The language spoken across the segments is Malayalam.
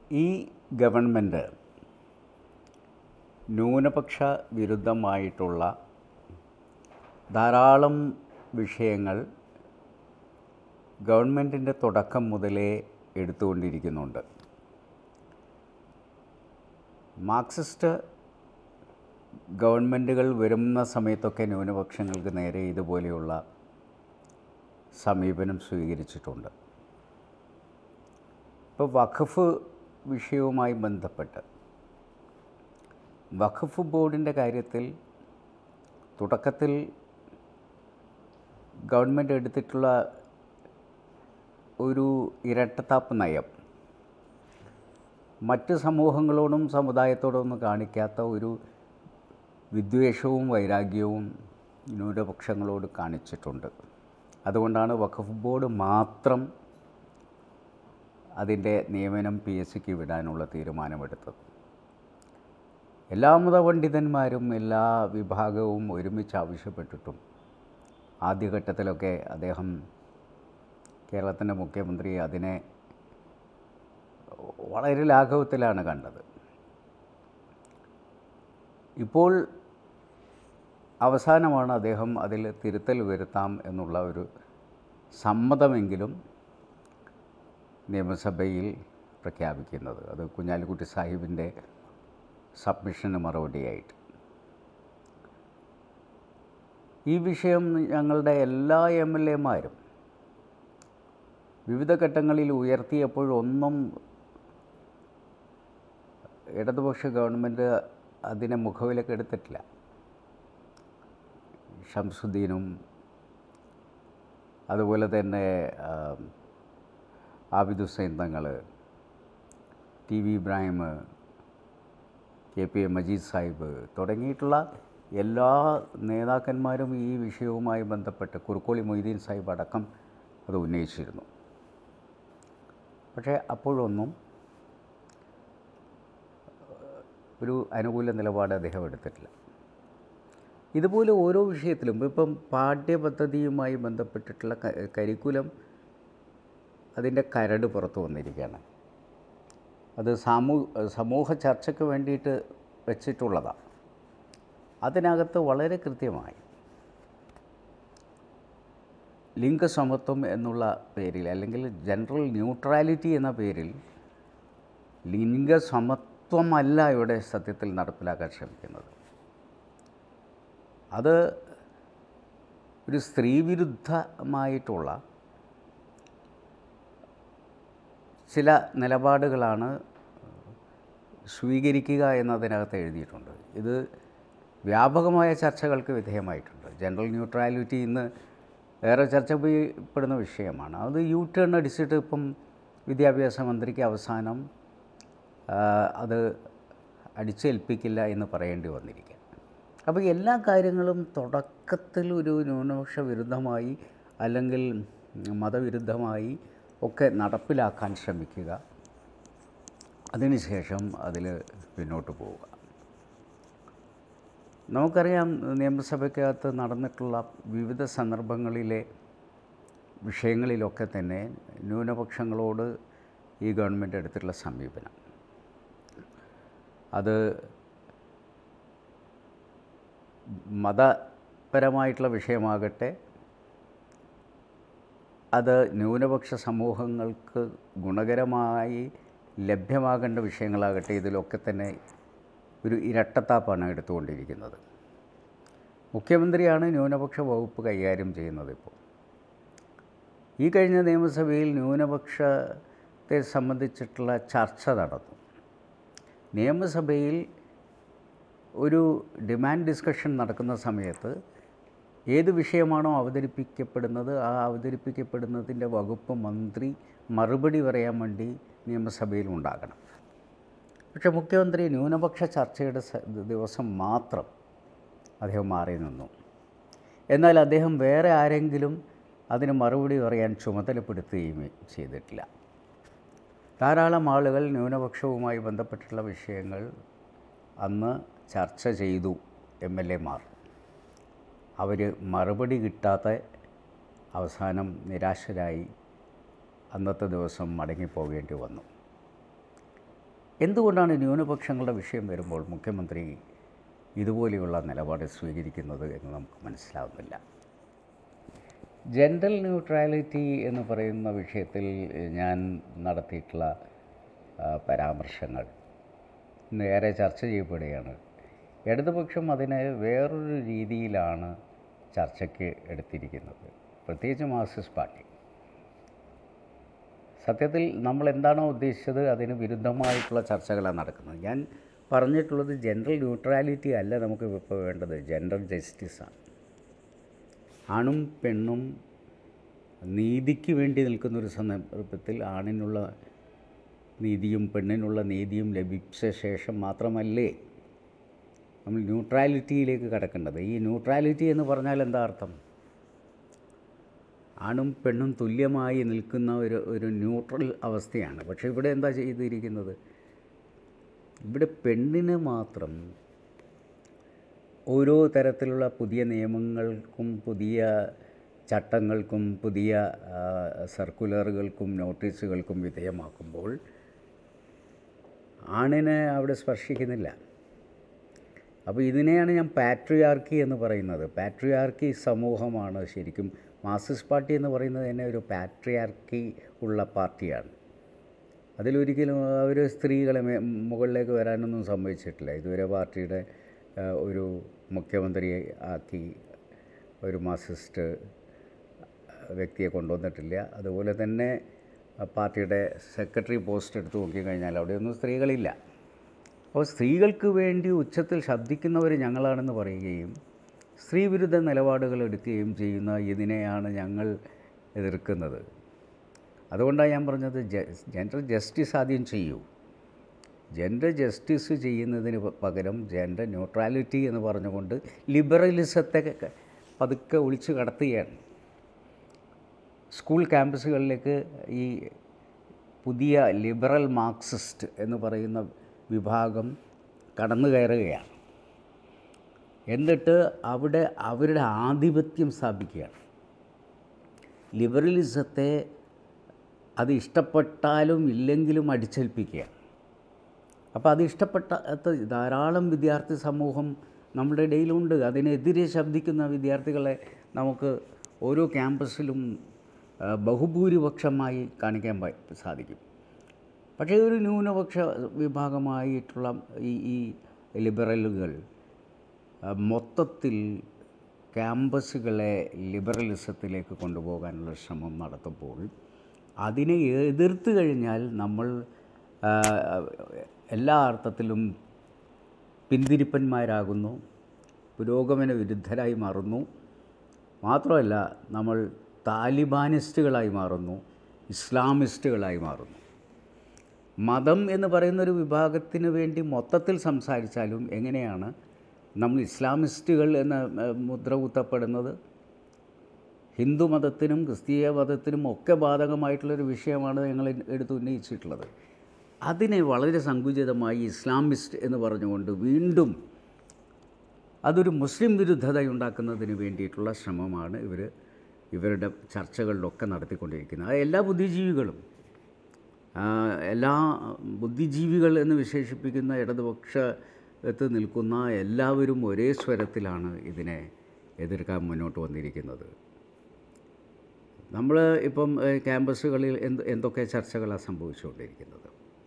ഈ ഗവൺമെൻറ് ന്യൂനപക്ഷ വിരുദ്ധമായിട്ടുള്ള ധാരാളം വിഷയങ്ങൾ ഗവൺമെൻറ്റിൻ്റെ തുടക്കം മുതലേ എടുത്തുകൊണ്ടിരിക്കുന്നുണ്ട് മാർക്സിസ്റ്റ് ഗവൺമെൻറ്റുകൾ വരുന്ന സമയത്തൊക്കെ ന്യൂനപക്ഷങ്ങൾക്ക് നേരെ ഇതുപോലെയുള്ള സമീപനം സ്വീകരിച്ചിട്ടുണ്ട് ഇപ്പോൾ വഖഫ് വിഷയവുമായി ബന്ധപ്പെട്ട് വഖഫ് ബോർഡിൻ്റെ കാര്യത്തിൽ തുടക്കത്തിൽ ഗവൺമെൻറ് എടുത്തിട്ടുള്ള ഒരു ഇരട്ടത്താപ്പ് നയം മറ്റ് സമൂഹങ്ങളോടും സമുദായത്തോടും ഒന്നും കാണിക്കാത്ത ഒരു വിദ്വേഷവും വൈരാഗ്യവും ന്യൂനപക്ഷങ്ങളോട് കാണിച്ചിട്ടുണ്ട് അതുകൊണ്ടാണ് വഖഫ് ബോർഡ് മാത്രം അതിൻ്റെ നിയമനം പി എസ് സിക്ക് വിടാനുള്ള തീരുമാനമെടുത്തത് എല്ലാ മതപണ്ഡിതന്മാരും എല്ലാ വിഭാഗവും ഒരുമിച്ച് ആവശ്യപ്പെട്ടിട്ടും ആദ്യഘട്ടത്തിലൊക്കെ അദ്ദേഹം കേരളത്തിൻ്റെ മുഖ്യമന്ത്രി അതിനെ വളരെ ലാഘവത്തിലാണ് കണ്ടത് ഇപ്പോൾ അവസാനമാണ് അദ്ദേഹം അതിൽ തിരുത്തൽ വരുത്താം എന്നുള്ള ഒരു സമ്മതമെങ്കിലും നിയമസഭയിൽ പ്രഖ്യാപിക്കുന്നത് അത് കുഞ്ഞാലിക്കുട്ടി സാഹിബിൻ്റെ സബ്മിഷന് മറുപടിയായിട്ട് ഈ വിഷയം ഞങ്ങളുടെ എല്ലാ എം എൽ എമാരും വിവിധ ഘട്ടങ്ങളിൽ ഉയർത്തിയപ്പോഴൊന്നും ഇടതുപക്ഷ ഗവൺമെൻറ് അതിനെ മുഖവിലക്ക് എടുത്തിട്ടില്ല ഷംസുദ്ദീനും അതുപോലെ തന്നെ Abid Hussain Thangal T V Ibrahim K P A Majeed Sahib തുടങ്ങിയിട്ടുള്ള എല്ലാ നേതാക്കന്മാരും ഈ വിഷയവുമായി ബന്ധപ്പെട്ട് കുറുക്കോളി മൊയ്തീൻ സാഹിബ് അടക്കം അത് ഉന്നയിച്ചിരുന്നു പക്ഷേ അപ്പോഴൊന്നും ഒരു അനുകൂല നിലപാട് അദ്ദേഹം എടുത്തിട്ടില്ല ഇതുപോലെ ഓരോ വിഷയത്തിലും ഇപ്പം പാഠ്യപദ്ധതിയുമായി ബന്ധപ്പെട്ടിട്ടുള്ള കരിക്കുലം അതിൻ്റെ കരട് പുറത്തു വന്നിരിക്കുകയാണ് അത് സാമൂ സമൂഹ ചർച്ചയ്ക്ക് വേണ്ടിയിട്ട് വെച്ചിട്ടുള്ളതാണ് അതിനകത്ത് വളരെ കൃത്യമായി ലിംഗസമത്വം എന്നുള്ള പേരിൽ അല്ലെങ്കിൽ ജനറൽ ന്യൂട്രാലിറ്റി എന്ന പേരിൽ ലിംഗസമത്വമല്ല ഇവിടെ സത്യത്തിൽ നടപ്പിലാക്കാൻ ശ്രമിക്കുന്നത് അത് ഒരു സ്ത്രീവിരുദ്ധമായിട്ടുള്ള ചില നിലപാടുകളാണ് സ്വീകരിക്കുക എന്നതിനകത്ത് എഴുതിയിട്ടുണ്ട് ഇത് വ്യാപകമായ ചർച്ചകൾക്ക് വിധേയമായിട്ടുണ്ട് ജനറൽ ന്യൂട്രാലിറ്റി ഇന്ന് ഏറെ ചർച്ച ചെയ്യപ്പെടുന്ന വിഷയമാണ് അത് യു ടേൺ അടിച്ചിട്ട് ഇപ്പം വിദ്യാഭ്യാസ മന്ത്രിക്ക് അവസാനം അത് അടിച്ചേൽപ്പിക്കില്ല എന്ന് പറയേണ്ടി വന്നിരിക്കുക അപ്പോൾ എല്ലാ കാര്യങ്ങളും തുടക്കത്തിൽ ഒരു ന്യൂനപക്ഷ വിരുദ്ധമായി അല്ലെങ്കിൽ മതവിരുദ്ധമായി ഒക്കെ നടപ്പിലാക്കാൻ ശ്രമിക്കുക അതിനുശേഷം അതിൽ പിന്നോട്ട് പോവുക നമുക്കറിയാം നിയമസഭയ്ക്കകത്ത് നടന്നിട്ടുള്ള വിവിധ സന്ദർഭങ്ങളിലെ വിഷയങ്ങളിലൊക്കെ തന്നെ ന്യൂനപക്ഷങ്ങളോട് ഈ ഗവൺമെൻറ് എടുത്തിട്ടുള്ള സമീപനം അത് മതപരമായിട്ടുള്ള വിഷയമാകട്ടെ അത് ന്യൂനപക്ഷ സമൂഹങ്ങൾക്ക് ഗുണകരമായി ലഭ്യമാകേണ്ട വിഷയങ്ങളാകട്ടെ ഇതിലൊക്കെ തന്നെ ഒരു ഇരട്ടത്താപ്പാണ് എടുത്തുകൊണ്ടിരിക്കുന്നത് മുഖ്യമന്ത്രിയാണ് ന്യൂനപക്ഷ വകുപ്പ് കൈകാര്യം ചെയ്യുന്നത് ഇപ്പോൾ ഈ കഴിഞ്ഞ നിയമസഭയിൽ ന്യൂനപക്ഷത്തെ സംബന്ധിച്ചിട്ടുള്ള ചർച്ച നടന്നു നിയമസഭയിൽ ഒരു ഡിമാൻഡ് ഡിസ്കഷൻ നടക്കുന്ന സമയത്ത് ഏത് വിഷയമാണോ അവതരിപ്പിക്കപ്പെടുന്നത് ആ അവതരിപ്പിക്കപ്പെടുന്നതിൻ്റെ വകുപ്പ് മന്ത്രി മറുപടി പറയാൻ വേണ്ടി നിയമസഭയിൽ ഉണ്ടാകണം പക്ഷേ മുഖ്യമന്ത്രി ന്യൂനപക്ഷ ചർച്ചയുടെ ദിവസം മാത്രം അദ്ദേഹം മാറി നിന്നു എന്നാൽ അദ്ദേഹം വേറെ ആരെങ്കിലും അതിന് മറുപടി പറയാൻ ചുമതലപ്പെടുത്തുകയും ചെയ്തിട്ടില്ല ധാരാളം ആളുകൾ ന്യൂനപക്ഷവുമായി ബന്ധപ്പെട്ടുള്ള വിഷയങ്ങൾ അന്ന് ചർച്ച ചെയ്തു എം എൽ എമാർ അവർ മറുപടി കിട്ടാത്ത അവസാനം നിരാശരായി അന്നത്തെ ദിവസം മടങ്ങിപ്പോകേണ്ടി വന്നു എന്തുകൊണ്ടാണ് ന്യൂനപക്ഷങ്ങളുടെ വിഷയം വരുമ്പോൾ മുഖ്യമന്ത്രി ഇതുപോലെയുള്ള നിലപാട് സ്വീകരിക്കുന്നത് എന്ന് നമുക്ക് മനസ്സിലാവുന്നില്ല ജെൻഡർ ന്യൂട്രാലിറ്റി എന്ന് പറയുന്ന വിഷയത്തിൽ ഞാൻ നടത്തിയിട്ടുള്ള ആ, പരാമർശങ്ങൾ നേരെ ചർച്ച ചെയ്യപ്പെടുകയാണ് ഇടതുപക്ഷം അതിനെ വേറൊരു രീതിയിലാണ് ചർച്ചയ്ക്ക് എടുത്തിരിക്കുന്നത് പ്രത്യേകിച്ച് മാർക്സിസ്റ്റ് പാർട്ടി സത്യത്തിൽ നമ്മൾ എന്താണോ ഉദ്ദേശിച്ചത് അതിന് വിരുദ്ധമായിട്ടുള്ള ചർച്ചകളാണ് നടക്കുന്നത് ഞാൻ പറഞ്ഞിട്ടുള്ളത് ജെൻഡർ ന്യൂട്രാലിറ്റി അല്ല നമുക്ക് ഇപ്പോൾ വേണ്ടത് ജെൻഡർ ജസ്റ്റിസാണ് ആണും പെണ്ണും നീതിക്ക് വേണ്ടി നിൽക്കുന്നൊരു സന്ദർഭത്തിൽ ആണിനുള്ള നീതിയും പെണ്ണിനുള്ള നീതിയും ലഭിച്ച ശേഷം മാത്രമല്ലേ നമ്മൾ ന്യൂട്രാലിറ്റിയിലേക്ക് കടക്കേണ്ടത് ഈ ന്യൂട്രാലിറ്റി എന്ന് പറഞ്ഞാൽ എന്താ അർത്ഥം ആണും പെണ്ണും തുല്യമായി നിൽക്കുന്ന ഒരു ഒരു ന്യൂട്രൽ അവസ്ഥയാണ് പക്ഷേ ഇവിടെ എന്താ ചെയ്തിരിക്കുന്നത് ഇവിടെ പെണ്ണിന് മാത്രം ഓരോ തരത്തിലുള്ള പുതിയ നിയമങ്ങൾക്കും പുതിയ ചട്ടങ്ങൾക്കും പുതിയ ആ, സർക്കുലറുകൾക്കും നോട്ടീസുകൾക്കും വിധേയമാക്കുമ്പോൾ ആണിനെ അവിടെ സ്പർശിക്കുന്നില്ല അപ്പോൾ ഇതിനെയാണ് ഞാൻ പാട്രിയാർക്കി എന്ന് പറയുന്നത് പാട്രിയാർക്കി സമൂഹമാണ് ശരിക്കും മാർക്സിസ്റ്റ് പാർട്ടി എന്ന് പറയുന്നത് തന്നെ ഒരു പാട്രിയാർക്കി ഉള്ള പാർട്ടിയാണ് അതിലൊരിക്കലും അവർ സ്ത്രീകളെ മേ- മുകളിലേക്ക് വരാനൊന്നും സമ്മതിച്ചിട്ടില്ല ഇതുവരെ പാർട്ടിയുടെ ആ, ഒരു മുഖ്യമന്ത്രി ആക്കി ഒരു മാർക്സിസ്റ്റ് വ്യക്തിയെ കൊണ്ടുവന്നിട്ടില്ല അതുപോലെ തന്നെ ആ, പാർട്ടിയുടെ സെക്രട്ടറി പോസ്റ്റ് എടുത്ത് നോക്കിക്കഴിഞ്ഞാൽ അവിടെയൊന്നും സ്ത്രീകളില്ല അപ്പോൾ സ്ത്രീകൾക്ക് വേണ്ടി ഉച്ചത്തിൽ ശബ്ദിക്കുന്നവർ ഞങ്ങളാണെന്ന് പറയുകയും സ്ത്രീവിരുദ്ധ നിലപാടുകൾ എടുക്കുകയും ചെയ്യുന്ന ഇതിനെയാണ് ഞങ്ങൾ എതിർക്കുന്നത് അതുകൊണ്ടാണ് ഞാൻ പറഞ്ഞത് ജെൻഡർ ജസ്റ്റിസ് ആദ്യം ചെയ്യൂ ജെൻഡർ ജസ്റ്റിസ് ചെയ്യുന്നതിന് പ- പകരം ജെൻഡർ ന്യൂട്രാലിറ്റി എന്ന് പറഞ്ഞുകൊണ്ട് ലിബറലിസത്തെ ക- പതുക്കെ ഒളിച്ചു കടത്തുകയാണ് സ്കൂൾ ക്യാമ്പസുകളിലേക്ക് ഈ പുതിയ ലിബറൽ മാർക്സിസ്റ്റ് എന്ന് പറയുന്ന വിഭാഗം കടന്നു കയറുകയാണ് എന്നിട്ട് അവിടെ അവരുടെ ആധിപത്യം സ്ഥാപിക്കുകയാണ് ലിബറലിസത്തെ അത് ഇഷ്ടപ്പെട്ടാലും ഇല്ലെങ്കിലും അടിച്ചേൽപ്പിക്കുക അപ്പോൾ അത് ഇഷ്ടപ്പെട്ടാത്ത ധാരാളം വിദ്യാർത്ഥി സമൂഹം നമ്മുടെ ഇടയിലുണ്ട് അതിനെതിരെ ശബ്ദിക്കുന്ന വിദ്യാർത്ഥികളെ നമുക്ക് ഓരോ ക്യാമ്പസിലും ആ, ബഹുഭൂരിപക്ഷമായി കാണിക്കാൻ പ- സാധിക്കും പക്ഷേ ഒരു ന്യൂനപക്ഷ വിഭാഗമായിട്ടുള്ള ഈ ഈ ലിബറലുകൾ ആ, മൊത്തത്തിൽ ക്യാമ്പസുകളെ ലിബറലിസത്തിലേക്ക് കൊണ്ടുപോകാനുള്ള ശ്രമം നടത്തുമ്പോൾ അതിനെ എതിർത്ത് കഴിഞ്ഞാൽ നമ്മൾ ആ, എല്ലാ അർത്ഥത്തിലും പിന്തിരിപ്പന്മാരാകുന്നു പുരോഗമന വിരുദ്ധരായി മാറുന്നു മാത്രമല്ല നമ്മൾ താലിബാനിസ്റ്റുകളായി മാറുന്നു ഇസ്ലാമിസ്റ്റുകളായി മാറുന്നു മതം എന്ന് പറയുന്നൊരു വിഭാഗത്തിന് വേണ്ടി മൊത്തത്തിൽ സംസാരിച്ചാലും എങ്ങനെയാണ് നമ്മൾ ഇസ്ലാമിസ്റ്റുകൾ എന്ന ഏഹ്, മുദ്ര കുത്തപ്പെടുന്നത് ഹിന്ദു മതത്തിനും ക്രിസ്തീയ മതത്തിനും ഒക്കെ ബാധകമായിട്ടുള്ളൊരു വിഷയമാണ് ഞങ്ങൾ എടുത്ത് ഉന്നയിച്ചിട്ടുള്ളത് അതിനെ വളരെ സങ്കുചിതമായി ഇസ്ലാമിസ്റ്റ് എന്ന് പറഞ്ഞുകൊണ്ട് വീണ്ടും അതൊരു മുസ്ലിം വിരുദ്ധത ഉണ്ടാക്കുന്നതിന് വേണ്ടിയിട്ടുള്ള ശ്രമമാണ് ഇവർ ഇവരുടെ ചർച്ചകളിലൊക്കെ നടത്തിക്കൊണ്ടിരിക്കുന്നത് അത് എല്ലാ ബുദ്ധിജീവികളും ആ, എല്ലാ ബുദ്ധിജീവികൾ എന്ന് വിശേഷിപ്പിക്കുന്ന ഇടതുപക്ഷത്ത് നിൽക്കുന്ന എല്ലാവരും ഒരേ സ്വരത്തിലാണ് ഇതിനെ എതിർക്കാൻ മുന്നോട്ട് വന്നിരിക്കുന്നത് നമ്മൾ ഇപ്പം ഏഹ്, ക്യാമ്പസുകളിൽ എന്ത് എന്തൊക്കെ ചർച്ചകളാണ് സംഭവിച്ചുകൊണ്ടിരിക്കുന്നത്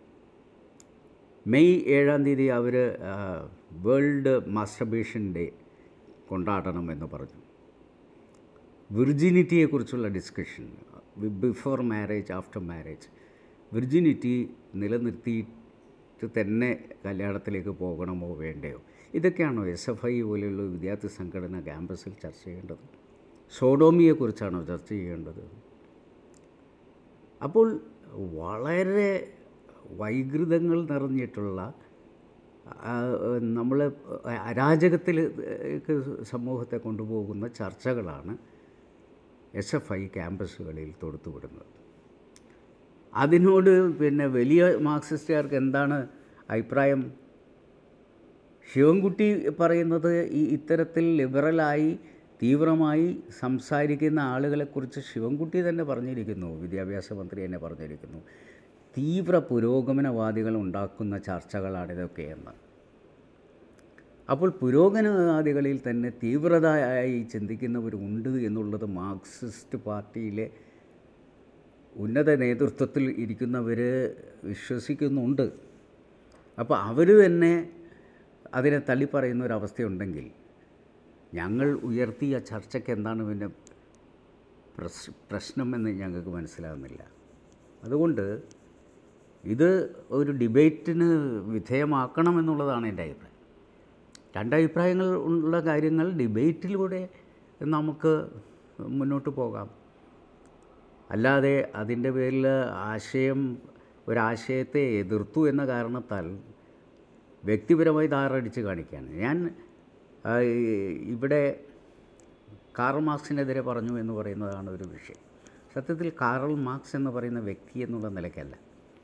മെയ് ഏഴാം തീയതി അവർ വേൾഡ് മാസ്റ്റർബേഷൻ ഡേ കൊണ്ടാടണമെന്ന് പറഞ്ഞു വിർജിനിറ്റിയെക്കുറിച്ചുള്ള discussion before marriage after marriage virginity നിലനിർത്തിയിട്ട് തന്നെ കല്യാണത്തിലേക്ക് പോകണമോ വേണ്ടയോ ഇതൊക്കെയാണോ എസ് എഫ് ഐ പോലെയുള്ള വിദ്യാർത്ഥി സംഘടന ക്യാമ്പസിൽ ചർച്ച ചെയ്യേണ്ടത് സോഡോമിയെക്കുറിച്ചാണോ ചർച്ച ചെയ്യേണ്ടത് അപ്പോൾ വളരെ വൈകൃതങ്ങൾ നിറഞ്ഞിട്ടുള്ള നമ്മൾ അരാജകത്തിലേക്ക് സമൂഹത്തെ കൊണ്ടുപോകുന്ന ചർച്ചകളാണ് എസ് എഫ് ഐ ക്യാമ്പസുകളിൽ തൊടുത്തുവിടുന്നത് അതിനോട് പിന്നെ വലിയ മാർക്സിസ്റ്റുകാർക്ക് എന്താണ് അഭിപ്രായം ശിവൻകുട്ടി പറയുന്നത് ഈ ഇത്തരത്തിൽ ലിബറലായി തീവ്രമായി സംസാരിക്കുന്ന ആളുകളെക്കുറിച്ച് ശിവൻകുട്ടി തന്നെ പറഞ്ഞിരിക്കുന്നു വിദ്യാഭ്യാസ മന്ത്രി തന്നെ പറഞ്ഞിരിക്കുന്നു തീവ്ര പുരോഗമനവാദികൾ ഉണ്ടാക്കുന്ന ചർച്ചകളാണിതൊക്കെയെന്ന് അപ്പോൾ പുരോഗമനവാദികളിൽ തന്നെ തീവ്രതയായി ചിന്തിക്കുന്നവരുണ്ട് എന്നുള്ളത് മാർക്സിസ്റ്റ് പാർട്ടിയിലെ ഉന്നത നേതൃത്വത്തിൽ ഇരിക്കുന്നവർ വിശ്വസിക്കുന്നുണ്ട് അപ്പോൾ അവർ തന്നെ അതിനെ തള്ളിപ്പറയുന്ന ഒരവസ്ഥയുണ്ടെങ്കിൽ ഞങ്ങൾ ഉയർത്തിയ ചർച്ചയ്ക്ക് എന്താണ് പിന്നെ പ്രശ് പ്രശ്നമെന്ന് ഞങ്ങൾക്ക് മനസ്സിലാകുന്നില്ല അതുകൊണ്ട് ഇത് ഒരു ഡിബേറ്റിന് വിധേയമാക്കണം എന്നുള്ളതാണ് എൻ്റെ അഭിപ്രായം രണ്ടഭിപ്രായങ്ങൾ ഉള്ള കാര്യങ്ങൾ ഡിബേറ്റിലൂടെ നമുക്ക് മുന്നോട്ട് പോകാം അല്ലാതെ അതിൻ്റെ പേരിൽ ആശയം ഒരാശയത്തെ എതിർത്തു എന്ന കാരണത്താൽ വ്യക്തിപരമായി താറടിച്ച് കാണിക്കുകയാണ് ഞാൻ ആ, ഇവിടെ കാറൽ മാർക്സിനെതിരെ പറഞ്ഞു എന്ന് പറയുന്നതാണ് ഒരു വിഷയം സത്യത്തിൽ കാറൽ മാർക്സ് എന്ന് പറയുന്ന വ്യക്തി എന്നുള്ള നിലയ്ക്കല്ല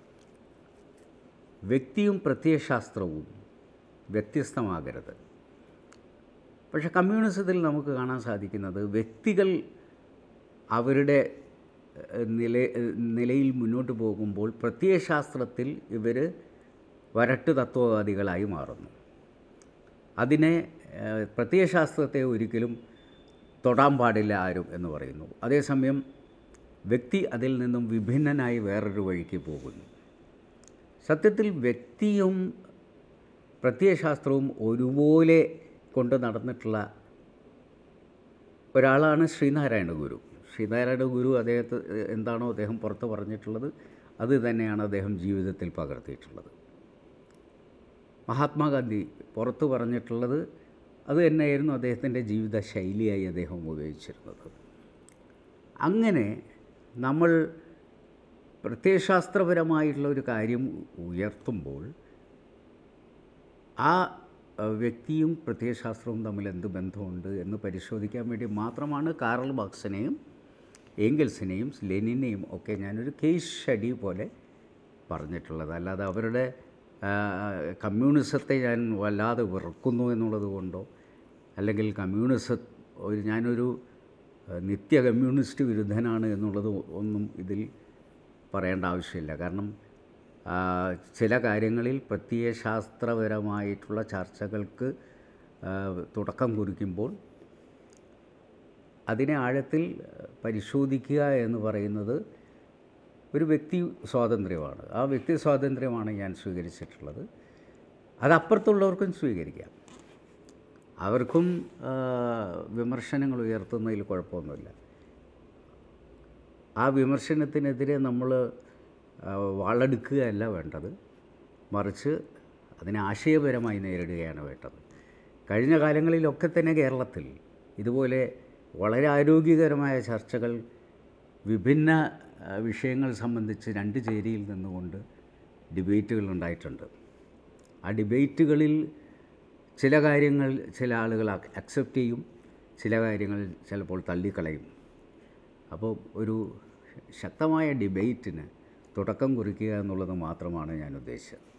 വ്യക്തിയും പ്രത്യയശാസ്ത്രവും വ്യത്യസ്തമാകരുത് പക്ഷേ കമ്മ്യൂണിസത്തിൽ നമുക്ക് കാണാൻ സാധിക്കുന്നത് വ്യക്തികൾ അവരുടെ ഏഹ്, നില ഏഹ്, നിലയിൽ മുന്നോട്ട് പോകുമ്പോൾ പ്രത്യയശാസ്ത്രത്തിൽ ഇവർ വരട്ട് തത്വവാദികളായി മാറുന്നു അതിനെ ഏഹ്, പ്രത്യയശാസ്ത്രത്തെ ഒരിക്കലും തൊടാൻ പാടില്ല ആരും എന്ന് പറയുന്നു അതേസമയം വ്യക്തി അതിൽ നിന്നും വിഭിന്നനായി വേറൊരു വഴിക്ക് പോകുന്നു സത്യത്തിൽ വ്യക്തിയും പ്രത്യയശാസ്ത്രവും ഒരുപോലെ കൊണ്ട് നടന്നിട്ടുള്ള ഒരാളാണ് ശ്രീനാരായണ ഗുരു ശ്രീനാരായണ ഗുരു അദ്ദേഹത്തെ എന്താണോ അദ്ദേഹം പുറത്ത് പറഞ്ഞിട്ടുള്ളത് അത് തന്നെയാണ് അദ്ദേഹം ജീവിതത്തിൽ പകർത്തിയിട്ടുള്ളത് മഹാത്മാഗാന്ധി പുറത്ത് പറഞ്ഞിട്ടുള്ളത് അത് തന്നെയായിരുന്നു അദ്ദേഹത്തിൻ്റെ ജീവിത ശൈലിയായി അദ്ദേഹം ഉപയോഗിച്ചിരുന്നത് അങ്ങനെ നമ്മൾ പ്രത്യയശാസ്ത്രപരമായിട്ടുള്ള ഒരു കാര്യം ഉയർത്തുമ്പോൾ ആ അഹ്, വ്യക്തിയും പ്രത്യയശാസ്ത്രവും തമ്മിൽ എന്ത് ബന്ധമുണ്ട് എന്ന് പരിശോധിക്കാൻ വേണ്ടി മാത്രമാണ് കാറൽ മാർക്സിനെയും ഏംഗൽസിനെയും ലെനിനെയും ഒക്കെ ഞാനൊരു കേസ് സ്റ്റഡി പോലെ പറഞ്ഞിട്ടുള്ളത് അല്ലാതെ അവരുടെ ആ, കമ്മ്യൂണിസത്തെ ഞാൻ വല്ലാതെ വെറുക്കുന്നു എന്നുള്ളത് കൊണ്ടോ അല്ലെങ്കിൽ കമ്മ്യൂണിസ ഒരു ഞാനൊരു ആ, നിത്യ കമ്മ്യൂണിസ്റ്റ് വിരുദ്ധനാണ് എന്നുള്ളത് ഒന്നും ഇതിൽ പറയേണ്ട ആവശ്യമില്ല കാരണം ആ, ചില കാര്യങ്ങളിൽ പ്രത്യയശാസ്ത്രപരമായിട്ടുള്ള ചർച്ചകൾക്ക് ആ, തുടക്കം കുറിക്കുമ്പോൾ അതിനെ ആഴത്തിൽ പരിശോധിക്കുക എന്ന് പറയുന്നത് ഒരു വ്യക്തി സ്വാതന്ത്ര്യമാണ് ആ വ്യക്തി സ്വാതന്ത്ര്യമാണ് ഞാൻ സ്വീകരിച്ചിട്ടുള്ളത് അത് അപ്പുറത്തുള്ളവർക്കും സ്വീകരിക്കാം അവർക്കും ആ, വിമർശനങ്ങൾ ഉയർത്തുന്നതിൽ കുഴപ്പമൊന്നുമില്ല ആ വിമർശനത്തിനെതിരെ നമ്മൾ ആ, വാളെടുക്കുകയല്ല വേണ്ടത് മറിച്ച് അതിനെ ആശയപരമായി നേരിടുകയാണ് വേണ്ടത് കഴിഞ്ഞ കാലങ്ങളിലൊക്കെ തന്നെ കേരളത്തിൽ ഇതുപോലെ വളരെ ആരോഗ്യകരമായ ചർച്ചകൾ വിഭിന്ന ആ, വിഷയങ്ങൾ സംബന്ധിച്ച് രണ്ട് ചേരിയിൽ നിന്നുകൊണ്ട് ഡിബേറ്റുകൾ ഉണ്ടായിട്ടുണ്ട് ആ ഡിബേറ്റുകളിൽ ചില കാര്യങ്ങൾ ചില ആളുകൾ അക്സെപ്റ്റ് ചെയ്യും ചില കാര്യങ്ങൾ ചിലപ്പോൾ തള്ളിക്കളയും അപ്പോൾ ഒരു ശക്തമായ ഡിബേറ്റിന് തുടക്കം കുറിക്കുക എന്നുള്ളത് മാത്രമാണ് ഞാൻ ഉദ്ദേശിച്ചത്